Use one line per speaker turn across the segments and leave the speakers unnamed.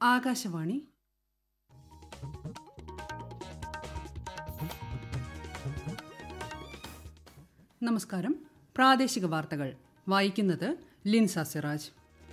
ആകാശവാണി നമസ്കാരം പ്രാദേശിക വാർത്തകൾ വായിക്കുന്നത് ലിൻസ സിറാജ്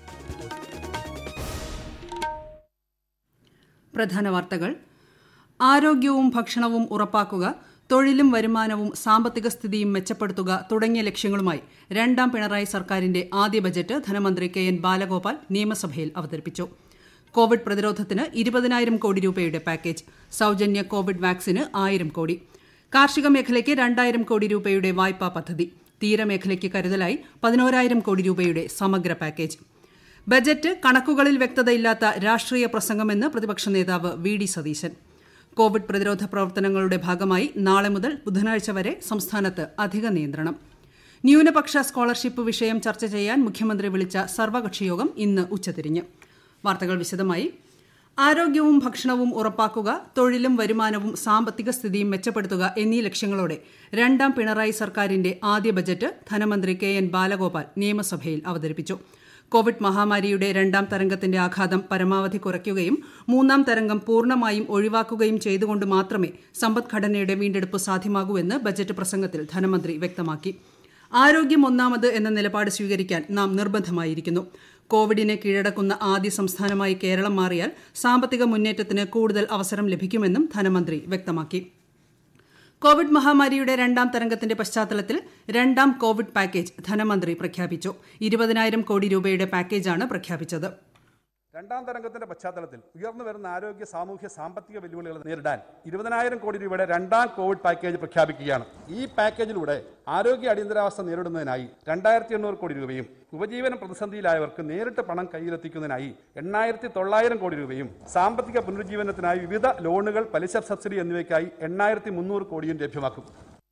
പ്രധാന വാർത്തകൾ ആരോഗ്യവും ഭക്ഷണവും ഉറപ്പാക്കുക തൊഴിലും വരുമാനവും സാമ്പത്തിക സ്ഥിതിയും മെച്ചപ്പെടുത്തുക തുടങ്ങിയ ലക്ഷ്യങ്ങളുമായി രണ്ടാം പിണറായി സർക്കാരിന്റെ ആദ്യ ബജറ്റ് ധനമന്ത്രി കെ എൻ ബാലഗോപാൽ നിയമസഭയിൽ അവതരിപ്പിച്ചു കോവിഡ് പ്രതിരോധത്തിന് ഇരുപതിനായിരം കോടി രൂപയുടെ പാക്കേജ് സൌജന്യ കോവിഡ് വാക്സിന് ആയിരം കോടി കാർഷിക മേഖലയ്ക്ക് രണ്ടായിരം കോടി രൂപയുടെ വായ്പാ പദ്ധതി തീരമേഖലയ്ക്ക് കരുതലായി പതിനോരായിരം കോടി രൂപയുടെ സമഗ്ര പാക്കേജ് ബജറ്റ് കണക്കുകളിൽ വ്യക്തതയില്ലാത്ത രാഷ്ട്രീയ പ്രസംഗമെന്ന് പ്രതിപക്ഷ നേതാവ് വി ഡി സതീശൻ കോവിഡ് പ്രതിരോധ പ്രവർത്തനങ്ങളുടെ ഭാഗമായി നാളെ മുതൽ ബുധനാഴ്ച വരെ സംസ്ഥാനത്ത് അധിക നിയന്ത്രണം ന്യൂനപക്ഷ സ്കോളർഷിപ്പ് വിഷയം ചർച്ച ചെയ്യാൻ മുഖ്യമന്ത്രി വിളിച്ച സർവകക്ഷിയോഗം ഇന്ന് ഉച്ചതിരിഞ്ഞ് വാർത്തകൾ വിശദമായി ആരോഗ്യവും ഭക്ഷണവും ഉറപ്പാക്കുക തൊഴിലും വരുമാനവും സാമ്പത്തിക സ്ഥിതിയും മെച്ചപ്പെടുത്തുക എന്നീ ലക്ഷ്യങ്ങളോടെ രണ്ടാം പിണറായി സർക്കാരിന്റെ ആദ്യ ബജറ്റ് ധനമന്ത്രി കെ എൻ ബാലഗോപാൽ നിയമസഭയിൽ അവതരിപ്പിച്ചു കോവിഡ് മഹാമാരിയുടെ രണ്ടാം തരംഗത്തിന്റെ ആഘാതം പരമാവധി കുറയ്ക്കുകയും മൂന്നാം തരംഗം പൂർണ്ണമായും ഒഴിവാക്കുകയും ചെയ്തുകൊണ്ട് മാത്രമേ സമ്പദ്ഘടനയുടെ വീണ്ടെടുപ്പ് സാധ്യമാകൂ എന്ന് ബജറ്റ് പ്രസംഗത്തിൽ ധനമന്ത്രി വ്യക്തമാക്കി ആരോഗ്യം ഒന്നാമത് എന്ന നിലപാട് സ്വീകരിക്കാൻ നാം നിർബന്ധമായിരിക്കുന്നു കോവിഡിനെ കീഴടക്കുന്ന ആദ്യ സംസ്ഥാനമായി കേരളം മാറിയാൽ സാമ്പത്തിക മുന്നേറ്റത്തിന് കൂടുതൽ അവസരം ലഭിക്കുമെന്നും ധനമന്ത്രി വ്യക്തമാക്കി കോവിഡ് മഹാമാരിയുടെ രണ്ടാം തരംഗത്തിന്റെ പശ്ചാത്തലത്തിൽ രണ്ടാം കോവിഡ് പാക്കേജ് ധനമന്ത്രി പ്രഖ്യാപിച്ചു ഇരുപതിനായിരം കോടി രൂപയുടെ പാക്കേജാണ് പ്രഖ്യാപിച്ചത്
രണ്ടാം തരംഗത്തിന്റെ പശ്ചാത്തലത്തിൽ ഉയർന്നു വരുന്ന ആരോഗ്യ സാമൂഹ്യ സാമ്പത്തിക വെല്ലുവിളികൾ നേരിടാൻ ഇരുപതിനായിരം കോടി രൂപയുടെ രണ്ടാം കോവിഡ് പാക്കേജ് പ്രഖ്യാപിക്കുകയാണ് ഈ പാക്കേജിലൂടെ ആരോഗ്യ അടിയന്തരാവസ്ഥ നേരിടുന്നതിനായി രണ്ടായിരത്തി എണ്ണൂറ് കോടി രൂപയും ഉപജീവന പ്രതിസന്ധിയിലായവർക്ക് നേരിട്ട് പണം കയ്യിലെത്തിക്കുന്നതിനായി എണ്ണായിരത്തി തൊള്ളായിരം കോടി രൂപയും സാമ്പത്തിക പുനരുജ്ജീവനത്തിനായി വിവിധ ലോണുകൾ പലിശ സബ്സിഡി എന്നിവയ്ക്കായി എണ്ണായിരത്തി മുന്നൂറ് കോടിയും ലഭ്യമാക്കും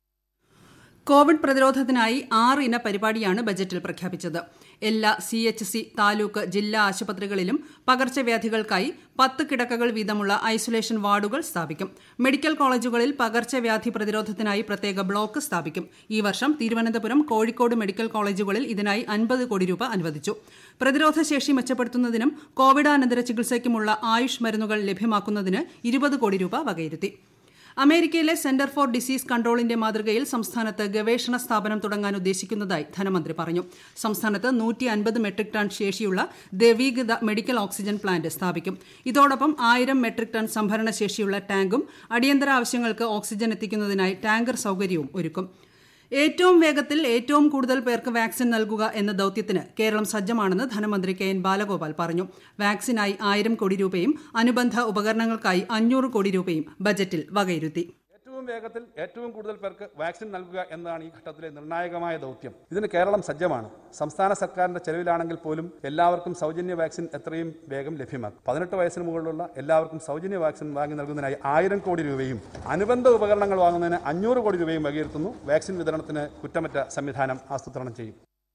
കോവിഡ് പ്രതിരോധത്തിനായി ആറ് ഇന പരിപാടിയാണ് ബജറ്റിൽ പ്രഖ്യാപിച്ചത് എല്ലാ സി എച്ച് സി താലൂക്ക് ജില്ലാ ആശുപത്രികളിലും പകർച്ചവ്യാധികൾക്കായി പത്ത് കിടക്കകൾ വീതമുള്ള ഐസൊലേഷൻ വാർഡുകൾ സ്ഥാപിക്കും മെഡിക്കൽ കോളേജുകളിൽ പകർച്ചവ്യാധി പ്രതിരോധത്തിനായി പ്രത്യേക ബ്ലോക്ക് സ്ഥാപിക്കും ഈ വർഷം തിരുവനന്തപുരം കോഴിക്കോട് മെഡിക്കൽ കോളേജുകളിൽ ഇതിനായി അൻപത് കോടി രൂപ അനുവദിച്ചു പ്രതിരോധശേഷി മെച്ചപ്പെടുത്തുന്നതിനും കോവിഡാനന്തര ചികിത്സയ്ക്കുമുള്ള ആയുഷ് മരുന്നുകൾ ലഭ്യമാക്കുന്നതിന് ഇരുപത് കോടി രൂപ വകയിരുത്തി അമേരിക്കയിലെ സെന്റർ ഫോർ ഡിസീസ് കൺട്രോളിന്റെ മാതൃകയിൽ സംസ്ഥാനത്ത് ഗവേഷണ സ്ഥാപനം തുടങ്ങാൻ ഉദ്ദേശിക്കുന്നതായി ധനമന്ത്രി പറഞ്ഞു സംസ്ഥാനത്ത് നൂറ്റി അൻപത് മെട്രിക് ടൺ ശേഷിയുള്ള ദേവീകൃത മെഡിക്കൽ ഓക്സിജൻ പ്ലാന്റ് സ്ഥാപിക്കും ഇതോടൊപ്പം ആയിരം മെട്രിക് ടൺ സംഭരണ ശേഷിയുള്ള ടാങ്കും അടിയന്തര ആവശ്യങ്ങൾക്ക് ഓക്സിജൻ എത്തിക്കുന്നതിനായി ടാങ്കർ സൌകര്യവും ഒരുക്കും ഏറ്റവും വേഗത്തിൽ ഏറ്റവും കൂടുതൽ പേർക്ക് വാക്സിൻ നൽകുക എന്ന ദൌത്യത്തിന് കേരളം സജ്ജമാണെന്ന് ധനമന്ത്രി കെ എൻ ബാലഗോപാൽ പറഞ്ഞു വാക്സിനായി ആയിരം കോടി രൂപയും അനുബന്ധ ഉപകരണങ്ങൾക്കായി അഞ്ഞൂറ് കോടി രൂപയും ബജറ്റിൽ വകയിരുത്തി
ഏറ്റവും വേഗത്തിൽ ഏറ്റവും കൂടുതൽ പേർക്ക് വാക്സിൻ നൽകുക എന്നതാണ് ഈ ഘട്ടത്തിലെ നിർണായകമായ ദൗത്യം ഇതിന് കേരളം സജ്ജമാണ് സംസ്ഥാന സർക്കാരിന്റെ ചെലവിലാണെങ്കിൽ പോലും എല്ലാവർക്കും സൗജന്യ വാക്സിൻ എത്രയും വേഗം ലഭ്യമാക്കും പതിനെട്ട് വയസ്സിന് മുകളിലുള്ള എല്ലാവർക്കും സൗജന്യ വാക്സിൻ വാങ്ങി നൽകുന്നതിനായി ആയിരം കോടി രൂപയും അനുബന്ധ ഉപകരണങ്ങൾ വാങ്ങുന്നതിന് അഞ്ഞൂറ് കോടി രൂപയും വകയിരുത്തുന്നു വാക്സിൻ വിതരണത്തിന് കുറ്റമറ്റ സംവിധാനം ആസൂത്രണം ചെയ്യും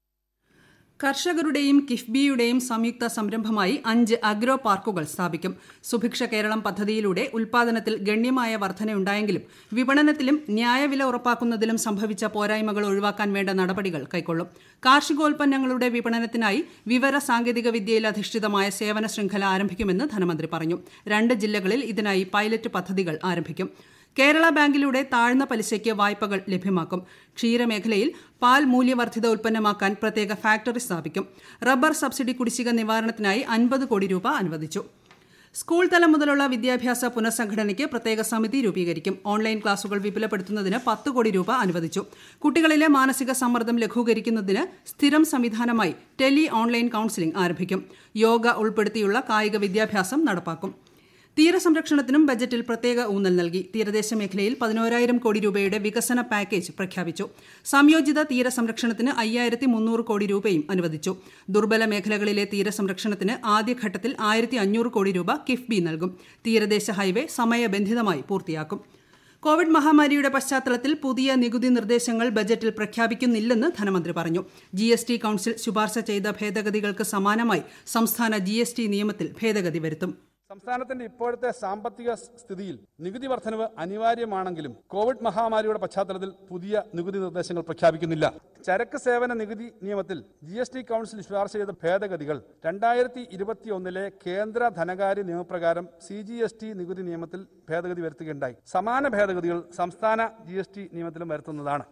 കർഷകരുടെയും കിഫ്ബിയുടെയും സംയുക്ത സംരംഭമായി അഞ്ച് അഗ്രോ പാർക്കുകൾ സ്ഥാപിക്കും സുഭിക്ഷ കേരളം പദ്ധതിയിലൂടെ ഉൽപാദനത്തിൽ ഗണ്യമായ വർധനയുണ്ടായെങ്കിലും വിപണനത്തിലും ന്യായവില ഉറപ്പാക്കുന്നതിലും സംഭവിച്ച പോരായ്മകൾ ഒഴിവാക്കാൻ വേണ്ട നടപടികൾ കൈക്കൊള്ളും കാർഷികോൽപ്പന്നങ്ങളുടെ വിപണനത്തിനായി വിവര സാങ്കേതിക വിദ്യയിൽ അധിഷ്ഠിതമായ സേവന ശൃംഖല ആരംഭിക്കുമെന്ന് ധനമന്ത്രി പറഞ്ഞു രണ്ട് ജില്ലകളിൽ ഇതിനായി പൈലറ്റ് പദ്ധതികൾ ആരംഭിക്കും കേരള ബാങ്കിലൂടെ താഴ്ന്ന പലിശയ്ക്ക് വായ്പകൾ ലഭ്യമാക്കും ക്ഷീരമേഖലയിൽ പാൽ മൂല്യവർദ്ധിത ഉൽപ്പന്നമാക്കാൻ പ്രത്യേക ഫാക്ടറി സ്ഥാപിക്കും റബ്ബർ സബ്സിഡി കുടിശ്ശിക നിവാരണത്തിനായി അൻപത് കോടി രൂപ അനുവദിച്ചു സ്കൂൾ തലം മുതലുള്ള വിദ്യാഭ്യാസ പുനഃസംഘടനയ്ക്ക് പ്രത്യേക സമിതി രൂപീകരിക്കും ഓൺലൈൻ ക്ലാസുകൾ വിപുലപ്പെടുത്തുന്നതിന് പത്ത് കോടി രൂപ അനുവദിച്ചു കുട്ടികളിലെ മാനസിക സമ്മർദ്ദം ലഘൂകരിക്കുന്നതിന് സ്ഥിരം സംവിധാനമായി ടെലി ഓൺലൈൻ കൌൺസിലിംഗ് ആരംഭിക്കും യോഗ ഉൾപ്പെടുത്തിയുള്ള കായിക വിദ്യാഭ്യാസം നടപ്പാക്കും തീരസംരക്ഷണത്തിനും ബജറ്റിൽ പ്രത്യേക ഊന്നൽ നൽകി തീരദേശ മേഖലയിൽ പതിനോരായിരം കോടി രൂപയുടെ വികസന പാക്കേജ് പ്രഖ്യാപിച്ചു സംയോജിത തീരസംരക്ഷണത്തിന് അയ്യായിരത്തി മുന്നൂറ് കോടി രൂപയും അനുവദിച്ചു ദുർബല മേഖലകളിലെ തീരസംരക്ഷണത്തിന് ആദ്യഘട്ടത്തിൽ ആയിരത്തി അഞ്ഞൂറ് കോടി രൂപ കിഫ്ബി നൽകും തീരദേശ ഹൈവേ സമയബന്ധിതമായി പൂർത്തിയാക്കും കോവിഡ് മഹാമാരിയുടെ പശ്ചാത്തലത്തിൽ പുതിയ നികുതി നിർദ്ദേശങ്ങൾ ബജറ്റിൽ പ്രഖ്യാപിക്കുന്നില്ലെന്ന് ധനമന്ത്രി പറഞ്ഞു ജി എസ് ടി കൌൺസിൽ ശുപാർശ ചെയ്ത ഭേദഗതികൾക്ക് സമാനമായി സംസ്ഥാന ജി എസ് ടി നിയമത്തിൽ ഭേദഗതി വരുത്തും
സംസ്ഥാനത്തിന്റെ ഇപ്പോഴത്തെ സാമ്പത്തിക സ്ഥിതിയിൽ നികുതി വർധനവ് അനിവാര്യമാണെങ്കിലും കോവിഡ് മഹാമാരിയുടെ പശ്ചാത്തലത്തിൽ പുതിയ നികുതി നിർദ്ദേശങ്ങൾ പ്രഖ്യാപിക്കുന്നില്ല ചരക്ക് സേവന നികുതി നിയമത്തിൽ ജി എസ് ടി കൌൺസിൽ ശുപാർശ ചെയ്ത ഭേദഗതികൾ രണ്ടായിരത്തി ഇരുപത്തിയൊന്നിലെ കേന്ദ്ര ധനകാര്യ നിയമപ്രകാരം സി ജി എസ് ടി നികുതി നിയമത്തിൽ ഭേദഗതി വരുത്തുകയുണ്ടായി സമാന ഭേദഗതികൾ സംസ്ഥാന ജി എസ് ടി നിയമത്തിലും വരുത്തുന്നതാണ്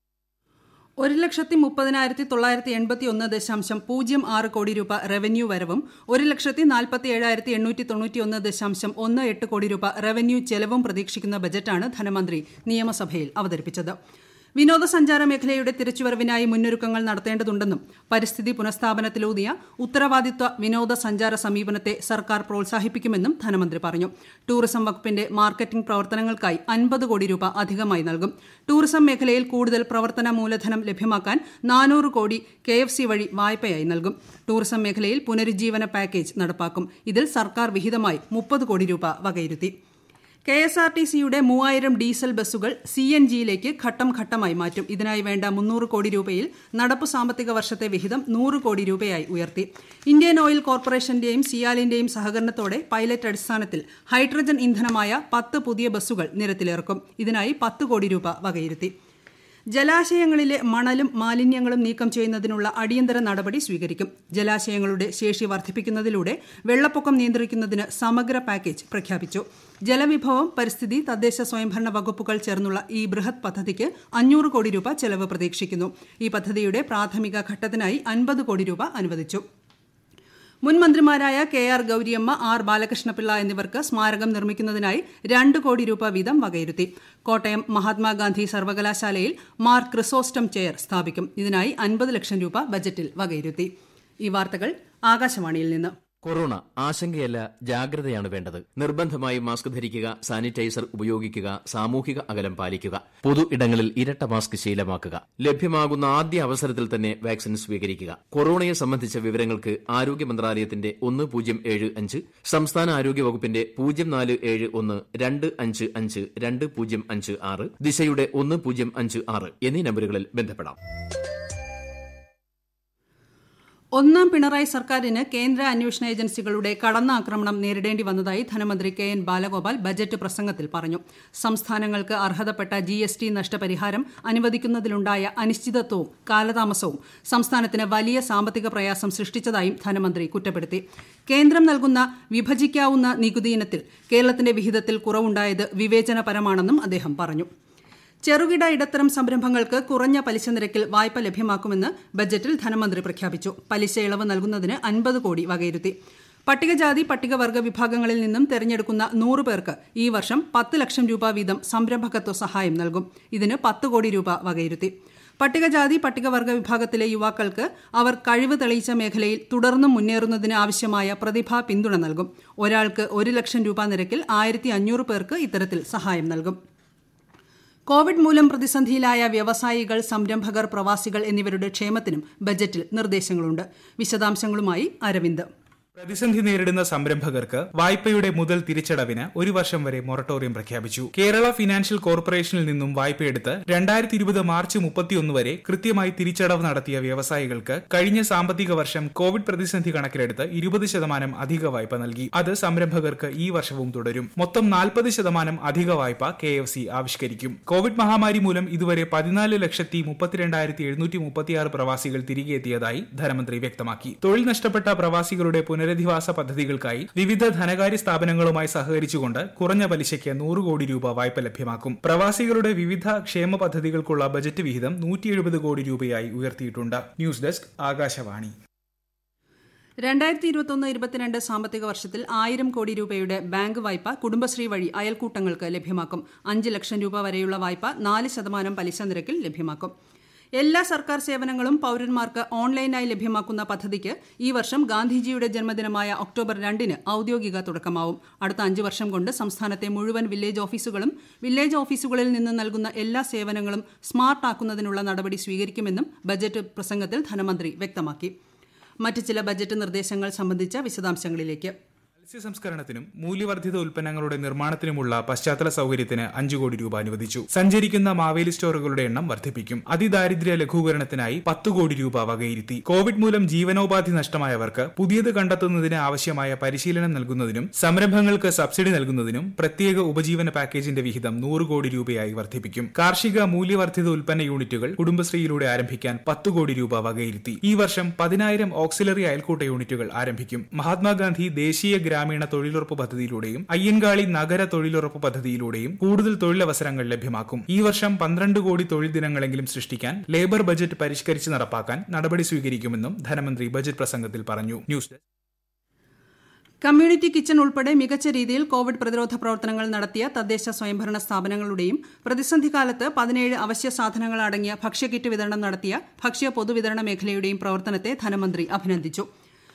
ഒരു ലക്ഷത്തി മുപ്പതിനായിരത്തി തൊള്ളായിരത്തി എൺപത്തി ഒന്ന് ദശാംശം പൂജ്യം ആറ് കോടി രൂപ റവന്യൂ വരവും ഒരു ലക്ഷത്തി നാൽപ്പത്തി ഏഴായിരത്തി എണ്ണൂറ്റി തൊണ്ണൂറ്റി ഒന്ന് ദശാംശം ഒന്ന് എട്ട് കോടി രൂപ റവന്യൂ ചെലവും പ്രതീക്ഷിക്കുന്ന ബജറ്റാണ് ധനമന്ത്രി നിയമസഭയിൽ അവതരിപ്പിച്ചത് വിനോദസഞ്ചാര മേഖലയുടെ തിരിച്ചുവരവിനായി മുന്നൊരുക്കങ്ങൾ നടത്തേണ്ടതുണ്ടെന്നും പരിസ്ഥിതി പുനഃസ്ഥാപനത്തിലൂന്നിയ ഉത്തരവാദിത്വ വിനോദസഞ്ചാര സമീപനത്തെ സർക്കാർ പ്രോത്സാഹിപ്പിക്കുമെന്നും ധനമന്ത്രി പറഞ്ഞു ടൂറിസം വകുപ്പിന്റെ മാർക്കറ്റിംഗ് പ്രവർത്തനങ്ങൾക്കായി അൻപത് കോടി രൂപ അധികമായി നൽകും ടൂറിസം മേഖലയിൽ കൂടുതൽ പ്രവർത്തന മൂലധനം ലഭ്യമാക്കാൻ നാനൂറ് കോടി കെ എഫ് സി വഴി വായ്പയായി നൽകും ടൂറിസം മേഖലയിൽ പുനരുജ്ജീവന പാക്കേജ് നടപ്പാക്കും ഇതിൽ സർക്കാർ വിഹിതമായി മുപ്പത് കോടി രൂപ വകയിരുത്തി കെ എസ് ആർ ടി സിയുടെ മൂവായിരം ഡീസൽ ബസ്സുകൾ സി എൻ ജിയിലേക്ക് ഘട്ടം ഘട്ടമായി മാറ്റും ഇതിനായി വേണ്ട മുന്നൂറ് കോടി രൂപയിൽ നടപ്പു സാമ്പത്തിക വർഷത്തെ വിഹിതം നൂറ് കോടി രൂപയായി ഉയർത്തി ഇന്ത്യൻ ഓയിൽ കോർപ്പറേഷന്റെയും സിയാലിന്റെയും സഹകരണത്തോടെ പൈലറ്റ് അടിസ്ഥാനത്തിൽ ഹൈഡ്രജൻ ഇന്ധനമായ പത്ത് പുതിയ ബസ്സുകൾ നിരത്തിലിറക്കും ഇതിനായി പത്ത് കോടി രൂപ വകയിരുത്തി ജലാശയങ്ങളിലെ മണലും മാലിന്യങ്ങളും നീക്കം ചെയ്യുന്നതിനുള്ള അടിയന്തര നടപടി സ്വീകരിക്കും ജലാശയങ്ങളുടെ ശേഷി വർദ്ധിപ്പിക്കുന്നതിലൂടെ വെള്ളപ്പൊക്കം നിയന്ത്രിക്കുന്നതിന് സമഗ്ര പാക്കേജ് പ്രഖ്യാപിച്ചു ജലവിഭവം പരിസ്ഥിതി തദ്ദേശ സ്വയംഭരണ വകുപ്പുകൾ ചേർന്നുള്ള ഈ ബൃഹത് പദ്ധതിക്ക് അഞ്ഞൂറ് കോടി രൂപ ചെലവ് പ്രതീക്ഷിക്കുന്നു ഈ പദ്ധതിയുടെ പ്രാഥമിക ഘട്ടത്തിനായി അൻപത് കോടി രൂപ അനുവദിച്ചു മുൻ മന്ത്രിമാരായ K R Gowriamma R Balakrishna Pillai എന്നിവർക്ക് സ്മാരകം നിർമ്മിക്കുന്നതിനായി രണ്ട് കോടി രൂപ വീതം വകയിരുത്തി കോട്ടയം മഹാത്മാഗാന്ധി സർവകലാശാലയിൽ മാർ ക്രിസോസ്റ്റം ചെയർ സ്ഥാപിക്കും ഇതിനായി അൻപത് ലക്ഷം രൂപ ബജറ്റിൽ വകയിരുത്തി ഈ വാർത്തകൾ ആകാശവാണിയിൽ നിന്ന്
കൊറോണ ആശങ്കയല്ല ജാഗ്രതയാണ് വേണ്ടത് നിർബന്ധമായി മാസ്ക് ധരിക്കുക സാനിറ്റൈസർ ഉപയോഗിക്കുക സാമൂഹിക അകലം പാലിക്കുക പൊതു ഇടങ്ങളിൽ ഇരട്ട മാസ്ക് ശീലമാക്കുക ലഭ്യമാകുന്ന ആദ്യ അവസരത്തിൽ തന്നെ വാക്സിൻ സ്വീകരിക്കുക കൊറോണയെ സംബന്ധിച്ച വിവരങ്ങൾക്ക് ആരോഗ്യ മന്ത്രാലയത്തിന്റെ ഒന്ന് പൂജ്യം ഏഴ് അഞ്ച് സംസ്ഥാന ആരോഗ്യ വകുപ്പിന്റെ പൂജ്യം നാല് ഏഴ് ഒന്ന് രണ്ട് അഞ്ച് അഞ്ച് രണ്ട് പൂജ്യം അഞ്ച് ആറ് ദിശയുടെ ഒന്ന് പൂജ്യം അഞ്ച് ആറ് എന്നീ നമ്പറുകളിൽ ബന്ധപ്പെടാം
ഒന്നാം പിണറായി സർക്കാരിന് കേന്ദ്ര അന്വേഷണ ഏജൻസികളുടെ കടന്നാക്രമണം നേരിടേണ്ടി വന്നതായി ധനമന്ത്രി കെ എൻ ബാലഗോപാൽ ബജറ്റ് പ്രസംഗത്തിൽ പറഞ്ഞു സംസ്ഥാനങ്ങൾക്ക് അർഹതപ്പെട്ട ജി എസ് ടി നഷ്ടപരിഹാരം അനുവദിക്കുന്നതിലുണ്ടായ അനിശ്ചിതത്വവും കാലതാമസവും സംസ്ഥാനത്തിന് വലിയ സാമ്പത്തിക പ്രയാസം സൃഷ്ടിച്ചതായും ധനമന്ത്രി കുറ്റപ്പെടുത്തി കേന്ദ്രം നൽകുന്ന വിഭജിക്കാവുന്ന നികുതി ഇനത്തിൽ കേരളത്തിന്റെ വിഹിതത്തിൽ കുറവുണ്ടായത് വിവേചനപരമാണെന്നും അദ്ദേഹം പറഞ്ഞു ചെറുകിട ഇടത്തരം സംരംഭങ്ങൾക്ക് കുറഞ്ഞ പലിശ നിരക്കിൽ വായ്പ ലഭ്യമാക്കുമെന്ന് ബജറ്റിൽ ധനമന്ത്രി പ്രഖ്യാപിച്ചു പലിശ ഇളവ് നൽകുന്നതിന് അൻപത് കോടി വകയിരുത്തി പട്ടികജാതി പട്ടികവർഗ വിഭാഗങ്ങളിൽ നിന്നും തെരഞ്ഞെടുക്കുന്ന നൂറ് പേർക്ക് ഈ വർഷം പത്ത് ലക്ഷം രൂപ വീതം സംരംഭകത്വ സഹായം നൽകും ഇതിന് പത്ത് കോടി രൂപ വകയിരുത്തി പട്ടികജാതി പട്ടികവർഗ വിഭാഗത്തിലെ യുവാക്കൾക്ക് അവർ കഴിവ് തെളിയിച്ച മേഖലയിൽ തുടർന്നും മുന്നേറുന്നതിന് ആവശ്യമായ പ്രതിഭാ പിന്തുണ നൽകും ഒരാൾക്ക് ഒരു ലക്ഷം രൂപ നിരക്കിൽ ആയിരത്തി അഞ്ഞൂറ് പേർക്ക് ഇത്തരത്തിൽ സഹായം നൽകും കോവിഡ് മൂലം പ്രതിസന്ധിയിലായ വ്യവസായികൾ സംരംഭകർ പ്രവാസികൾ എന്നിവരുടെ ക്ഷേമത്തിനും ബജറ്റിൽ നിർദ്ദേശങ്ങളുണ്ട് വിശദാംശങ്ങളുമായി അരവിന്ദ്
പ്രതിസന്ധി നേരിടുന്ന സംരംഭകർക്ക് വായ്പയുടെ മുതൽ തിരിച്ചടവിന് ഒരു വർഷം വരെ മൊറട്ടോറിയം പ്രഖ്യാപിച്ചു കേരള ഫിനാൻഷ്യൽ കോർപ്പറേഷനിൽ നിന്നും വായ്പയെടുത്ത് രണ്ടായിരത്തി ഇരുപത് മാർച്ച് മുപ്പത്തിയൊന്ന് വരെ കൃത്യമായി തിരിച്ചടവ് നടത്തിയ വ്യവസായികൾക്ക് കഴിഞ്ഞ സാമ്പത്തിക വർഷം കോവിഡ് പ്രതിസന്ധി കണക്കിലെടുത്ത് ഇരുപത് ശതമാനം അധിക വായ്പ നൽകി അത് സംരംഭകർക്ക് ഈ വർഷവും തുടരും മൊത്തം നാൽപ്പത് ശതമാനം അധിക വായ്പ കെ എഫ് സി ആവിഷ്കരിക്കും കോവിഡ് മഹാമാരി മൂലം ഇതുവരെ പതിനാല് ലക്ഷത്തി മുപ്പത്തിരണ്ടായിരത്തി എഴുന്നൂറ്റി മുപ്പത്തിയാറ് പ്രവാസികൾ തിരികെ എത്തിയതായി ധനമന്ത്രി വ്യക്തമാക്കി തൊഴിൽ നഷ്ടപ്പെട്ട പ്രവാസികളുടെ പുനരധിവാസ പദ്ധതികൾക്കായി വിവിധ ധനകാര്യ സ്ഥാപനങ്ങളുമായി സഹകരിച്ചുകൊണ്ട് കുറഞ്ഞ പലിശയ്ക്ക് നൂറ് കോടി രൂപ വായ്പ ലഭ്യമാക്കും പ്രവാസികളുടെ വിവിധ ക്ഷേമ പദ്ധതികൾക്കുള്ള ബജറ്റ് വിഹിതം നൂറ്റി എഴുപത് കോടി രൂപയായി ഉയർത്തിയിട്ടുണ്ട് ന്യൂസ് ഡെസ്ക് ആകാശവാണി
രണ്ടായിരത്തി ഇരുപത്തൊന്ന് ഇരുപത്തിരണ്ട് സാമ്പത്തിക വർഷത്തിൽ ആയിരം കോടി രൂപയുടെ ബാങ്ക് വായ്പ കുടുംബശ്രീ വഴി അയൽക്കൂട്ടങ്ങൾക്ക് ലഭ്യമാക്കും അഞ്ച് ലക്ഷം രൂപ വരെയുള്ള വായ്പ നാല് ശതമാനം പലിശ നിരക്കിൽ ലഭ്യമാക്കും എല്ലാ സർക്കാർ സേവനങ്ങളും പൌരന്മാർക്ക് ഓൺലൈനായി ലഭ്യമാക്കുന്ന പദ്ധതിക്ക് ഈ വർഷം ഗാന്ധിജിയുടെ ജന്മദിനമായ ഒക്ടോബർ രണ്ടിന് ഔദ്യോഗിക തുടക്കമാവും അടുത്ത അഞ്ച് വർഷം കൊണ്ട് സംസ്ഥാനത്തെ മുഴുവൻ വില്ലേജ് ഓഫീസുകളും വില്ലേജ് ഓഫീസുകളിൽ നിന്ന് നൽകുന്ന എല്ലാ സേവനങ്ങളും സ്മാർട്ട് ആക്കുന്നതിനുള്ള നടപടി സ്വീകരിക്കുമെന്നും ബജറ്റ് പ്രസംഗത്തിൽ ധനമന്ത്രി വ്യക്തമാക്കി മറ്റ് ചില ബജറ്റ് നിർദ്ദേശങ്ങൾ സംബന്ധിച്ച വിശദാംശങ്ങളിലേക്ക്
മത്സ്യ സംസ്കരണത്തിനും മൂല്യവർദ്ധിത ഉൽപ്പന്നങ്ങളുടെ നിർമ്മാണത്തിനുമുള്ള പശ്ചാത്തല സൗകര്യത്തിന് അഞ്ചു കോടി രൂപ അനുവദിച്ചു സഞ്ചരിക്കുന്ന മാവേലി സ്റ്റോറുകളുടെ എണ്ണം വർദ്ധിപ്പിക്കും അതിദാരിദ്ര്യ ലഘൂകരണത്തിനായി പത്ത് കോടി രൂപ വകയിരുത്തി കോവിഡ് മൂലം ജീവനോപാധി നഷ്ടമായവർക്ക് പുതിയത് കണ്ടെത്തുന്നതിന് ആവശ്യമായ പരിശീലനം നൽകുന്നതിനും സംരംഭങ്ങൾക്ക് സബ്സിഡി നൽകുന്നതിനും പ്രത്യേക ഉപജീവന പാക്കേജിന്റെ വിഹിതം നൂറ് കോടി രൂപയായി വർദ്ധിപ്പിക്കും കാർഷിക മൂല്യവർദ്ധിത ഉൽപ്പന്ന യൂണിറ്റുകൾ കുടുംബശ്രീയിലൂടെ ആരംഭിക്കാൻ പത്ത് കോടി രൂപ വകയിരുത്തി ഈ വർഷം പതിനായിരം ഓക്സിലറി അയൽക്കൂട്ട യൂണിറ്റുകൾ ആരംഭിക്കും മഹാത്മാഗാന്ധി ദേശീയ ഗ്രാമീണ തൊഴിലുറപ്പ് പദ്ധതിയിലൂടെയും അയ്യൻകാളി നഗര തൊഴിലുറപ്പ് പദ്ധതിയിലൂടെയും കൂടുതൽ തൊഴിലവസരങ്ങൾ ലഭ്യമാക്കും ഈ വർഷം പന്ത്രണ്ട് കോടി തൊഴിൽ ദിനങ്ങളെങ്കിലും സൃഷ്ടിക്കാൻ ലേബർ ബജറ്റ് പരിഷ്കരിച്ച് നടപ്പാക്കാൻ നടപടി സ്വീകരിക്കുമെന്നും ധനമന്ത്രി ബജറ്റ് പ്രസംഗത്തിൽ പറഞ്ഞു ന്യൂസ് ഡെസ്ക്
കമ്മ്യൂണിറ്റി കിച്ചൺ ഉൾപ്പെടെ മികച്ച രീതിയിൽ കോവിഡ് പ്രതിരോധ പ്രവർത്തനങ്ങൾ നടത്തിയ തദ്ദേശ സ്വയംഭരണ സ്ഥാപനങ്ങളുടെയും പ്രതിസന്ധി കാലത്ത് പതിനേഴ് അവശ്യ സാധനങ്ങൾ അടങ്ങിയ ഭക്ഷ്യക്കിറ്റ് വിതരണം നടത്തിയ ഭക്ഷ്യ പൊതുവിതരണ മേഖലയുടെയും പ്രവർത്തനത്തെ ധനമന്ത്രി അഭിനന്ദിച്ചു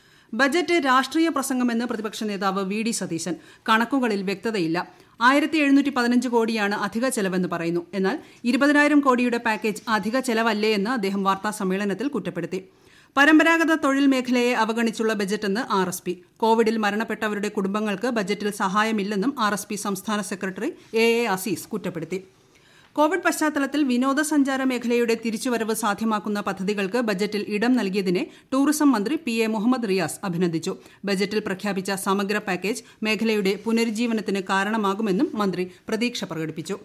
ബജറ്റ് രാഷ്ട്രീയ പ്രസംഗമെന്ന് പ്രതിപക്ഷ നേതാവ് വി ഡി സതീശൻ കണക്കുകളിൽ വ്യക്തതയില്ല ആയിരത്തി എഴുന്നൂറ്റി പതിനഞ്ച് കോടിയാണ് അധിക ചെലവെന്ന് പറയുന്നു എന്നാൽ ഇരുപതിനായിരം കോടിയുടെ പാക്കേജ് അധിക ചെലവല്ലേ എന്ന് അദ്ദേഹം വാർത്താ സമ്മേളനത്തിൽ കുറ്റപ്പെടുത്തി പരമ്പരാഗത തൊഴിൽ മേഖലയെ അവഗണിച്ചുള്ള ബജറ്റെന്ന് ആർ എസ് പി കോവിഡിൽ മരണപ്പെട്ടവരുടെ കുടുംബങ്ങൾക്ക് ബജറ്റിൽ സഹായമില്ലെന്നും ആർ എസ് പി സംസ്ഥാന സെക്രട്ടറി എ എ അസീസ് കുറ്റപ്പെടുത്തി കോവിഡ് പശ്ചാത്തലത്തിൽ വിനോദസഞ്ചാര മേഖലയുടെ തിരിച്ചുവരവ് സാധ്യമാക്കുന്ന പദ്ധതികൾക്ക് ബജറ്റിൽ ഇടം നൽകിയതിനെ ടൂറിസം മന്ത്രി പി എ മുഹമ്മദ് റിയാസ് അഭിനന്ദിച്ചു ബജറ്റിൽ പ്രഖ്യാപിച്ച സമഗ്ര പാക്കേജ് മേഖലയുടെ പുനരുജ്ജീവനത്തിന് കാരണമാകുമെന്നും മന്ത്രി പ്രതീക്ഷ പ്രകടിപ്പിച്ചു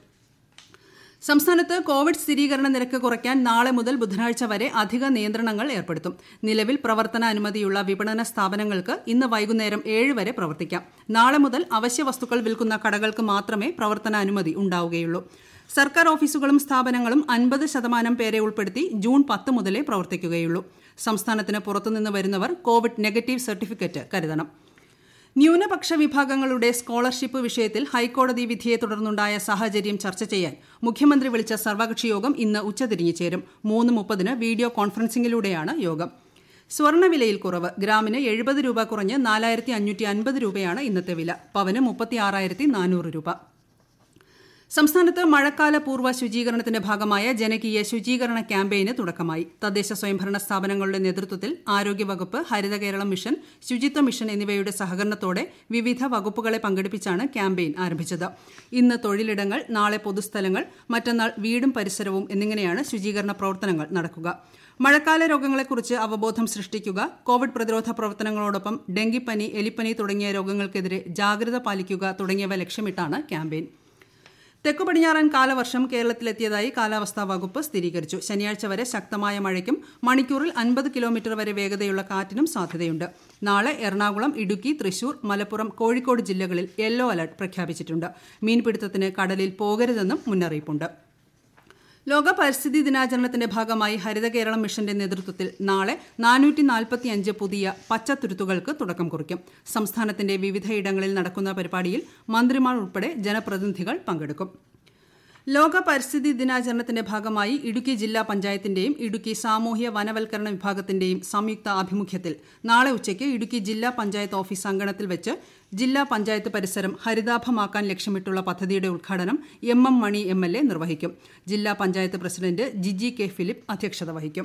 സംസ്ഥാനത്ത് കോവിഡ് സ്ഥിരീകരണ നിരക്ക് കുറയ്ക്കാൻ നാളെ മുതൽ ബുധനാഴ്ച വരെ അധിക നിയന്ത്രണങ്ങൾ ഏർപ്പെടുത്തും നിലവിൽ പ്രവർത്തന അനുമതിയുള്ള വിപണന സ്ഥാപനങ്ങൾക്ക് ഇന്ന് വൈകുന്നേരം ഏഴ് വരെ പ്രവർത്തിക്കാം നാളെ മുതൽ അവശ്യ വസ്തുക്കൾ വിൽക്കുന്ന കടകൾക്ക് മാത്രമേ പ്രവർത്തന അനുമതി ഉണ്ടാവുകയുള്ളൂ സർക്കാർ ഓഫീസുകളും സ്ഥാപനങ്ങളും അൻപത് ശതമാനം പേരെ ഉൾപ്പെടുത്തി ജൂൺ പത്ത് മുതലേ പ്രവർത്തിക്കുകയുള്ളൂ സംസ്ഥാനത്തിന് പുറത്തുനിന്ന് വരുന്നവർ കോവിഡ് നെഗറ്റീവ് സർട്ടിഫിക്കറ്റ് കരുതണം ന്യൂനപക്ഷ വിഭാഗങ്ങളുടെ സ്കോളർഷിപ്പ് വിഷയത്തിൽ ഹൈക്കോടതി വിധിയെ തുടർന്നുണ്ടായ സാഹചര്യം ചർച്ച ചെയ്യാൻ മുഖ്യമന്ത്രി വിളിച്ച സർവകക്ഷി യോഗം ഇന്ന് ഉച്ചതിരിഞ്ഞ് ചേരും മൂന്ന് മുപ്പതിന് വീഡിയോ കോൺഫറൻസിംഗിലൂടെയാണ് യോഗം സ്വർണ്ണവിലയിൽ കുറവ് ഗ്രാമിന് എഴുപത് രൂപ കുറഞ്ഞ് നാലായിരത്തി അഞ്ഞൂറ്റി അൻപത് രൂപയാണ് ഇന്നത്തെ വില പവന് മുപ്പത്തി ആറായിരത്തി നാനൂറ് രൂപ സംസ്ഥാനത്ത് മഴക്കാല പൂർവ്വ ശുചീകരണത്തിന്റെ ഭാഗമായ ജനകീയ ശുചീകരണ ക്യാമ്പയിന് തുടക്കമായി തദ്ദേശ സ്വയംഭരണ സ്ഥാപനങ്ങളുടെ നേതൃത്വത്തിൽ ആരോഗ്യവകുപ്പ് ഹരിത കേരളം മിഷൻ ശുചിത്വ മിഷൻ എന്നിവയുടെ സഹകരണത്തോടെ വിവിധ വകുപ്പുകളെ പങ്കെടുപ്പിച്ചാണ് ക്യാമ്പയിൻ ആരംഭിച്ചത് ഇന്ന് തൊഴിലിടങ്ങൾ നാളെ പൊതുസ്ഥലങ്ങൾ മറ്റന്നാൾ വീടും പരിസരവും എന്നിങ്ങനെയാണ് ശുചീകരണ പ്രവർത്തനങ്ങൾ നടക്കുക മഴക്കാല രോഗങ്ങളെക്കുറിച്ച് അവബോധം സൃഷ്ടിക്കുക കോവിഡ് പ്രതിരോധ പ്രവർത്തനങ്ങളോടൊപ്പം ഡെങ്കിപ്പനി എലിപ്പനി തുടങ്ങിയ രോഗങ്ങൾക്കെതിരെ ജാഗ്രത പാലിക്കുക തുടങ്ങിയവ ലക്ഷ്യമിട്ടാണ് ക്യാമ്പയിൻ തെക്കു പടിഞ്ഞാറൻ കാലവർഷം കേരളത്തിലെത്തിയതായി കാലാവസ്ഥാ വകുപ്പ് സ്ഥിരീകരിച്ചു ശനിയാഴ്ച വരെ ശക്തമായ മഴയ്ക്കും മണിക്കൂറിൽ അൻപത് കിലോമീറ്റർ വരെ വേഗതയുള്ള കാറ്റിനും സാധ്യതയുണ്ട് നാളെ എറണാകുളം ഇടുക്കി തൃശൂർ മലപ്പുറം കോഴിക്കോട് ജില്ലകളിൽ യെല്ലോ അലർട്ട് പ്രഖ്യാപിച്ചിട്ടുണ്ട് മീൻപിടുത്തത്തിന് കടലിൽ പോകരുതെന്നും മുന്നറിയിപ്പുണ്ട് ലോക പരിസ്ഥിതി ദിനാചരണത്തിന്റെ ഭാഗമായി ഹരിത കേരളം മിഷന്റെ നേതൃത്വത്തിൽ നാളെ നാനൂറ്റി നാൽപ്പത്തിയഞ്ച് പുതിയ പച്ചത്തുരുത്തുകൾക്ക് തുടക്കം കുറിക്കും സംസ്ഥാനത്തിന്റെ വിവിധയിടങ്ങളിൽ നടക്കുന്ന പരിപാടിയിൽ മന്ത്രിമാർ ഉൾപ്പെടെ ജനപ്രതിനിധികൾ പങ്കെടുക്കും ലോക പരിസ്ഥിതി ദിനാചരണത്തിന്റെ ഭാഗമായി ഇടുക്കി ജില്ലാ പഞ്ചായത്തിന്റെയും ഇടുക്കി സാമൂഹ്യ വനവൽക്കരണ വിഭാഗത്തിന്റെയും സംയുക്ത ആഭിമുഖ്യത്തിൽ നാളെ ഉച്ചയ്ക്ക് ഇടുക്കി ജില്ലാ പഞ്ചായത്ത് ഓഫീസ് അങ്കണത്തിൽ വെച്ച് ജില്ലാ പഞ്ചായത്ത് പരിസരം ഹരിതാഭമാക്കാൻ ലക്ഷ്യമിട്ടുള്ള പദ്ധതിയുടെ ഉദ്ഘാടനം M M Mani M L A നിർവഹിക്കും ജില്ലാ panchayat president Jiji K Philip അധ്യക്ഷത വഹിക്കും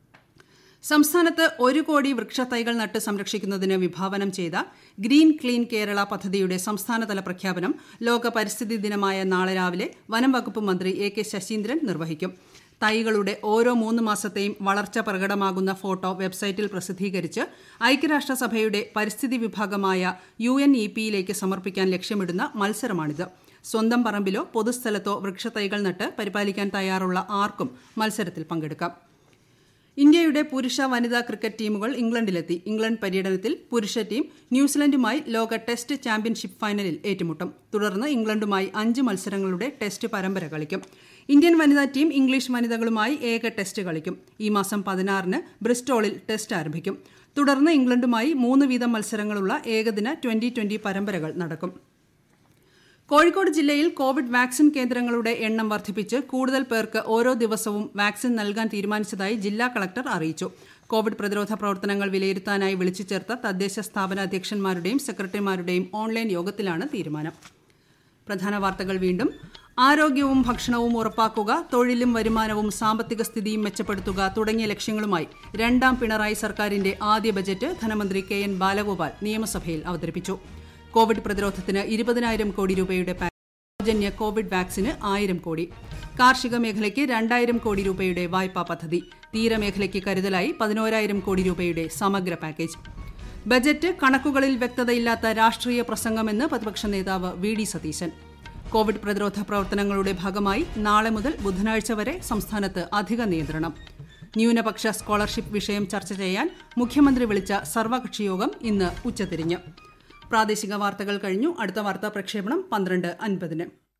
സംസ്ഥാനത്ത് ഒരു കോടി വൃക്ഷത്തൈകൾ നട്ട് സംരക്ഷിക്കുന്നതിന് വിഭാവനം ചെയ്ത ഗ്രീൻ ക്ലീൻ കേരള പദ്ധതിയുടെ സംസ്ഥാനതല പ്രഖ്യാപനം ലോക പരിസ്ഥിതി ദിനമായ നാളെ രാവിലെ വനം വകുപ്പ് മന്ത്രി എ കെ ശശീന്ദ്രൻ നിർവഹിക്കും തൈകളുടെ ഓരോ മൂന്ന് മാസത്തെയും വളർച്ച പ്രകടമാകുന്ന ഫോട്ടോ വെബ്സൈറ്റിൽ പ്രസിദ്ധീകരിച്ച് ഐക്യരാഷ്ട്രസഭയുടെ പരിസ്ഥിതി വിഭാഗമായ യു എൻ ഇ പിയിലേക്ക് സമർപ്പിക്കാൻ ലക്ഷ്യമിടുന്ന മത്സരമാണിത് സ്വന്തം പറമ്പിലോ പൊതുസ്ഥലത്തോ വൃക്ഷത്തൈകൾ നട്ട് പരിപാലിക്കാൻ തയ്യാറുള്ള ആർക്കും മത്സരത്തിൽ പങ്കെടുക്കാം ഇന്ത്യയുടെ പുരുഷ വനിതാ ക്രിക്കറ്റ് ടീമുകൾ ഇംഗ്ലണ്ടിലെത്തി ഇംഗ്ലണ്ട് പര്യടനത്തിൽ പുരുഷ ടീം ന്യൂസിലൻഡുമായി ലോക ടെസ്റ്റ് ചാമ്പ്യൻഷിപ്പ് ഫൈനലിൽ ഏറ്റുമുട്ടും തുടർന്ന് ഇംഗ്ലണ്ടുമായി അഞ്ച് മത്സരങ്ങളുടെ ടെസ്റ്റ് പരമ്പര കളിക്കും ഇന്ത്യൻ വനിതാ ടീം ഇംഗ്ലീഷ് വനിതകളുമായി ഏക ടെസ്റ്റ് കളിക്കും ഈ മാസം പതിനാറിന് ബ്രിസ്റ്റോളിൽ ടെസ്റ്റ് ആരംഭിക്കും തുടർന്ന് ഇംഗ്ലണ്ടുമായി മൂന്ന് വീതം മത്സരങ്ങളുള്ള ഏകദിന ട്വന്റി ട്വന്റി പരമ്പരകൾ നടക്കും കോഴിക്കോട് ജില്ലയിൽ കോവിഡ് വാക്സിൻ കേന്ദ്രങ്ങളുടെ എണ്ണം വർദ്ധിപ്പിച്ച് കൂടുതൽ പേർക്ക് ഓരോ ദിവസവും വാക്സിൻ നൽകാൻ തീരുമാനിച്ചതായി ജില്ലാ കളക്ടർ അറിയിച്ചു കോവിഡ് പ്രതിരോധ പ്രവർത്തനങ്ങൾ വിലയിരുത്താനായി വിളിച്ചു ചേർത്ത തദ്ദേശ സ്ഥാപന അധ്യക്ഷന്മാരുടെയും സെക്രട്ടറിമാരുടെയും ഓൺലൈൻ യോഗത്തിലാണ് തീരുമാനം പ്രധാന വാർത്തകൾ വീണ്ടും ആരോഗ്യവും ഭക്ഷണവും ഉറപ്പാക്കുക തൊഴിലും വരുമാനവും സാമ്പത്തിക സ്ഥിതിയും മെച്ചപ്പെടുത്തുക തുടങ്ങിയ ലക്ഷ്യങ്ങളുമായി രണ്ടാം പിണറായി സർക്കാരിന്റെ ആദ്യ ബജറ്റ് ധനമന്ത്രി കെ എൻ ബാലഗോപാൽ നിയമസഭയിൽ അവതരിപ്പിച്ചു കോവിഡ് പ്രതിരോധത്തിന് ഇരുപതിനായിരം കോടി രൂപയുടെ പാക്കേജ് സൗജന്യ കോവിഡ് വാക്സിന് ആയിരം കോടി കാർഷിക മേഖലയ്ക്ക് രണ്ടായിരം കോടി രൂപയുടെ വായ്പാ പദ്ധതി തീരമേഖലയ്ക്ക് കരുതലായി പതിനോരായിരം കോടി രൂപയുടെ സമഗ്ര പാക്കേജ് ബജറ്റ് കണക്കുകളിൽ വ്യക്തതയില്ലാത്ത രാഷ്ട്രീയ പ്രസംഗമെന്ന് പ്രതിപക്ഷ നേതാവ് വി ഡി സതീശൻ കോവിഡ് പ്രതിരോധ പ്രവർത്തനങ്ങളുടെ ഭാഗമായി നാളെ മുതൽ ബുധനാഴ്ച വരെ സംസ്ഥാനത്ത് അധിക നിയന്ത്രണം ന്യൂനപക്ഷ സ്കോളർഷിപ്പ് വിഷയം ചർച്ച ചെയ്യാൻ മുഖ്യമന്ത്രി വിളിച്ച സർവകക്ഷി യോഗം ഇന്ന് ഉച്ചതിരിഞ്ഞ് പ്രാദേശിക വാർത്തകൾ കഴിഞ്ഞു അടുത്ത വാർത്താ പ്രക്ഷേപണം പന്ത്രണ്ട് അൻപതിന്